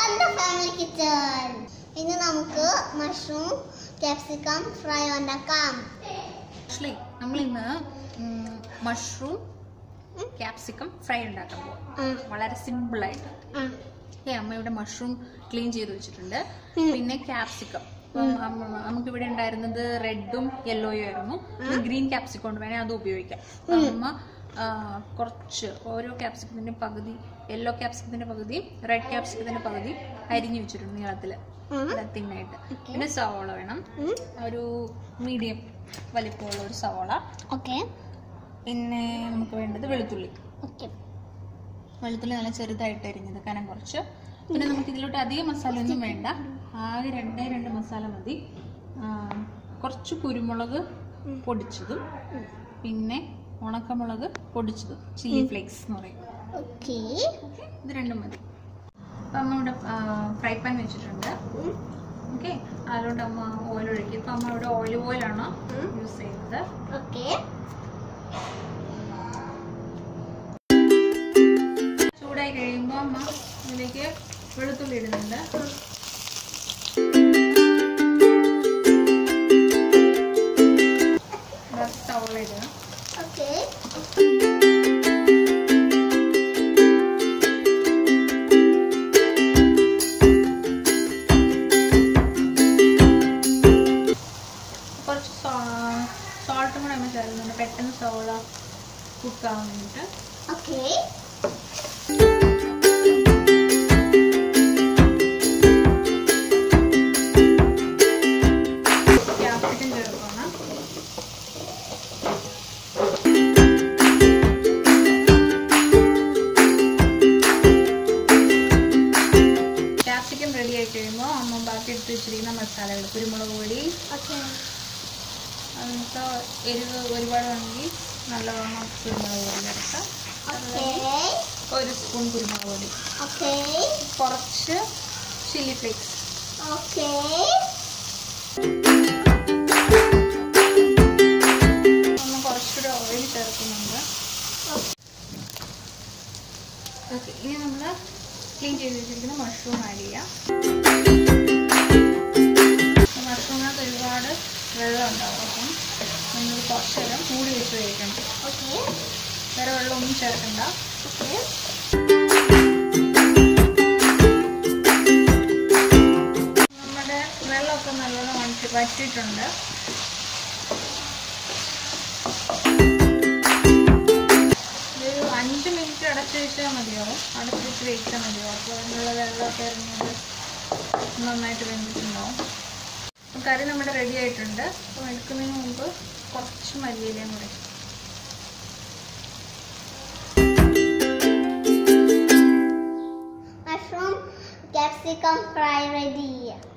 എൻ്റെ family kitchen ഇന്ന് നമുക്ക് മഷ്റൂം ക്യാപ്സിക്കം ഫ്രൈ ഉണ്ടാക്കാം ആക്ച്വലി നമ്മൾ ഇന്ന് മഷ്റൂം ക്യാപ്സിക്കം ഫ്രൈ ഉണ്ടാക്കാൻ പോകും ആ, വളരെ സിമ്പിൾ ആയിട്ട് ആ, ഏ അമ്മ ഇവിടെ മഷ്റൂം ക്ലീൻ ചെയ്ത് വെച്ചിട്ടുണ്ട് ഉം. പിന്നെ ക്യാപ്സിക്കം നമുക്ക് ഇവിടെ ഉണ്ടായിരുന്നത് റെഡും യെല്ലോയും ആയിരുന്നു ഗ്രീൻ ക്യാപ്സിക്കം കൊണ്ട് വേണേൽ അത് ഉപയോഗിക്കാം അപ്പൊ അമ്മ ആ, കുറച്ച് ഓരോ ക്യാപ്സിക്കത്തിന്റെ പകുതി യെല്ലോ ക്യാപ്സിക്കത്തിന്റെ പകുതി റെഡ് ക്യാപ്സിക്കത്തിന്റെ പകുതി അരിഞ്ഞു വെച്ചിട്ടുണ്ട് നീളത്തില് ഉം. തിന്നായിട്ട് Okay. പിന്നെ സവോള വേണം ഉം. ഒരു മീഡിയം വലിപ്പമുള്ള ഒരു സവോള ഓക്കെ പിന്നെ നമുക്ക് വേണ്ടത് വെളുത്തുള്ളി ഓക്കെ വെളുത്തുള്ളി നല്ല ചെറുതായിട്ട് അരിഞ്ഞത് കനം കുറച്ച് പിന്നെ നമുക്ക് ഇതിലോട്ട് അധികം മസാല ഒന്നും വേണ്ട ആകെ രണ്ടേ രണ്ട് മസാല മതി ആ, കുറച്ച് കുരുമുളക് പൊടിച്ചതും പിന്നെ ഉണക്കമുളക് പൊടിച്ചതും ചില്ലി ഫ്ലേക്സ് എന്ന് പറയും ഓക്കെ ഓക്കെ ഇത് രണ്ടും മതി അപ്പം അമ്മ ഇവിടെ ഫ്രൈ പാൻ വെച്ചിട്ടുണ്ട് ഓക്കെ അതിലോട്ട് അമ്മ ഓയിൽ ഒഴിക്കും ഇപ്പം അമ്മ ഇവിടെ ഓയിൽ ഓയിലാണ് ഉം. യൂസ് ചെയ്യുന്നത് ഓക്കെ ചൂടായി കഴിയുമ്പോൾ അമ്മ ഇതിലേക്ക് വെളുത്തുള്ളി ഇടുന്നുണ്ട് സവോള ഇടുക ഓക്കെ കുറച്ച് സോൾട്ടും കൂടെ അമ്മ ചേർക്കുന്നുണ്ട് പെട്ടെന്ന് സവോള കുക്കാവാൻ വേണ്ടിയിട്ട് ഓക്കെ ക്യാപ്സിക്കം ചേർക്കണം ക്യാപ്സിക്കം റെഡി ആയി കഴിയുമ്പോൾ അമ്മ ബാക്കി എടുത്ത് വെച്ചിരിക്കുന്ന മസാലകൾ കുരുമുളക് പൊടി ഓക്കെ അങ്ങനത്തെ എരിവ് ഒരുപാട് വേണമെങ്കിൽ നല്ലവണ്ണം കുരുമുളക് പൊടി ചേർക്കാം ഓക്കെ ഒരു സ്പൂൺ കുരുമുളക് പൊടി ഓക്കെ കുറച്ച് ചില്ലി ഫ്ലേക്സ് ഓക്കെ ഒന്ന് കുറച്ചുകൂടെ ഓയിൽ ചേർക്കുന്നുണ്ട് ഓക്കെ ഇനി നമ്മൾ ക്ലീൻ ചെയ്ത് വെച്ചിരിക്കുന്ന മഷ്റൂം ആഡ് ചെയ്യാം മഷ്റൂമിനകത്ത് ഒരുപാട് വെള്ളം ഉണ്ടാവും അപ്പം നമ്മൾ കുറച്ച് നേരം മൂടി വെച്ച് കഴിക്കണം ഓക്കെ വേറെ വെള്ളമൊന്നും ചേർക്കണ്ട ഓക്കെ നമ്മുടെ വെള്ളമൊക്കെ നല്ലോണം വറ്റി വറ്റിയിട്ടുണ്ട് ഒരു അഞ്ച് മിനിറ്റ് അടച്ചു വെച്ചാൽ മതിയാവും അടച്ചു വെച്ച് വെച്ചാൽ മതിയാവും അപ്പോൾ അതിനുള്ള വെള്ളമൊക്കെ ഇറങ്ങിയത് നന്നായിട്ട് വെന്തിട്ടുണ്ടാവും അപ്പം കറി നമ്മുടെ റെഡി ആയിട്ടുണ്ട് അപ്പോൾ എടുക്കുന്നതിന് മുമ്പ് കുറച്ച് മല്ലിയിലയും കൂടെ മഷ്റൂം ക്യാപ്സിക്കം ഫ്രൈ റെഡി